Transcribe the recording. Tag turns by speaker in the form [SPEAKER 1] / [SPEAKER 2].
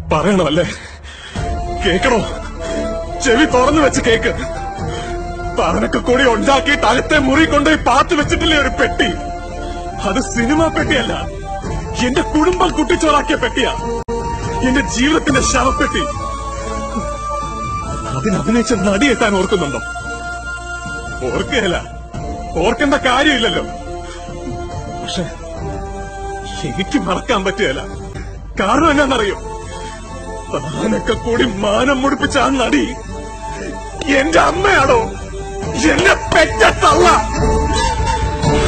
[SPEAKER 1] പറയണമല്ലേ കേക്കണോ ചെവി തുറന്നു വെച്ച് കേക്ക് താനൊക്കെ കൂടി ഉണ്ടാക്കിയിട്ട് അകത്തെ മുറി കൊണ്ടുപോയി പാത്ത് വെച്ചിട്ടില്ലേ ഒരു പെട്ടി അത് സിനിമ പെട്ടിയല്ല എന്റെ കുടുംബം കുട്ടിച്ചോറാക്കിയ പെട്ടിയാ എന്റെ ജീവിതത്തിന്റെ ശവപ്പെട്ടി അതിനഭിനയിച്ച നടിയെ താൻ ഓർക്കുന്നുണ്ടോ ഓർക്കുകയല്ല ഓർക്കേണ്ട കാര്യമില്ലല്ലോ പക്ഷെ എനിക്ക് മറക്കാൻ പറ്റുകയല്ല കാരണം എന്നാന്നറിയോ താനൊക്കെ കൂടി മാനം മുടിപ്പിച്ച ആ നടി എന്റെ അമ്മയാണോ എന്നെ പെറ്റ തള്ള